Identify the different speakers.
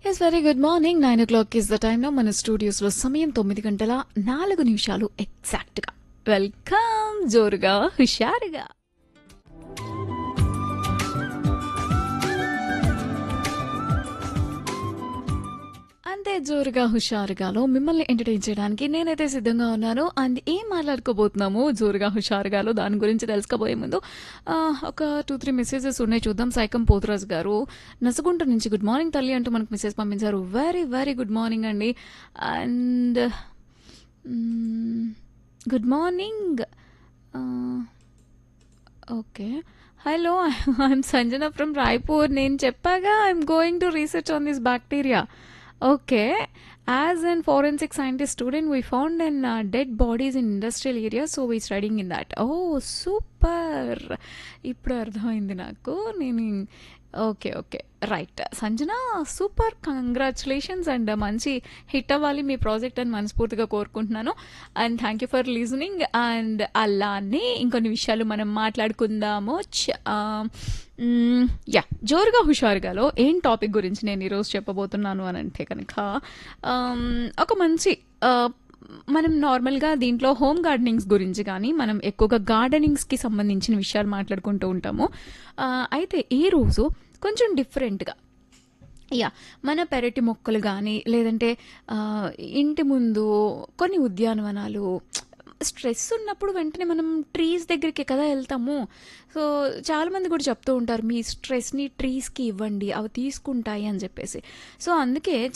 Speaker 1: yes very good morning nine o'clock is the time లో మన స్టూడియోస్లో సమయం తొమ్మిది గంటల నాలుగు నిమిషాలు ఎగ్జాక్ట్గా వెల్కమ్ జోరుగా హుషారుగా అంతే జోరుగా హుషారుగాలో మిమ్మల్ని ఎంటర్టైన్ చేయడానికి నేనైతే సిద్ధంగా ఉన్నాను అండ్ ఏం మాట్లాడుకోబోతున్నాము జోరుగా హుషారుగాలో దాని గురించి తెలుసుకోబోయే ముందు ఆ, ఒక టూ త్రీ మెసేజెస్ ఉన్నాయి చూద్దాం సైకం పోతురాజు గారు నసుగుంట నుంచి గుడ్ మార్నింగ్ తల్లి అంటూ మనకు మెసేజ్ పంపించారు వెరీ వెరీ గుడ్ మార్నింగ్ అండి and good morning okay hello I'm Sanjana from Raipur నేను చెప్పాగా I'm going to research on this bacteria okay as an forensic scientist student we found an dead bodies in industrial area so we studying in that oh super ఇప్పుడు అర్థమైంది నాకు నేను okay okay right Sanjana super congratulations and మంచి hit అవ్వాలి మీ project అని మనస్ఫూర్తిగా కోరుకుంటున్నాను and thank you for listening and అలానే ఇంకొన్ని విషయాలు మనం మాట్లాడుకుందాము చ- ఆ, మ్, యా జోరుగా హుషారుగాలో ఏం టాపిక్ గురించి నేను ఈరోజు చెప్పబోతున్నాను అని అంటే కనుక ఆమ్, ఒక మంచి ఆ, మనం నార్మల్గా దీంట్లో హోమ్ గార్డెనింగ్స్ గురించి కానీ మనం ఎక్కువగా గార్డెనింగ్స్కి సంబంధించిన విషయాలు మాట్లాడుకుంటూ ఉంటాము ఆ, అయితే ఈరోజు కొంచెం డిఫరెంట్గా యా మన పెరటి మొక్కలు కానీ లేదంటే ఆ, ఇంటి ముందు కొన్ని ఉద్యానవనాలు స్ట్రెస్ ఉన్నప్పుడు వెంటనే మనం ట్రీస్ దగ్గరికి కదా వెళ్తాము సో చాలామంది కూడా చెప్తూ ఉంటారు మీ స్ట్రెస్ని ట్రీస్కి ఇవ్వండి అవి తీసుకుంటాయి అని చెప్పేసి సో అందుకే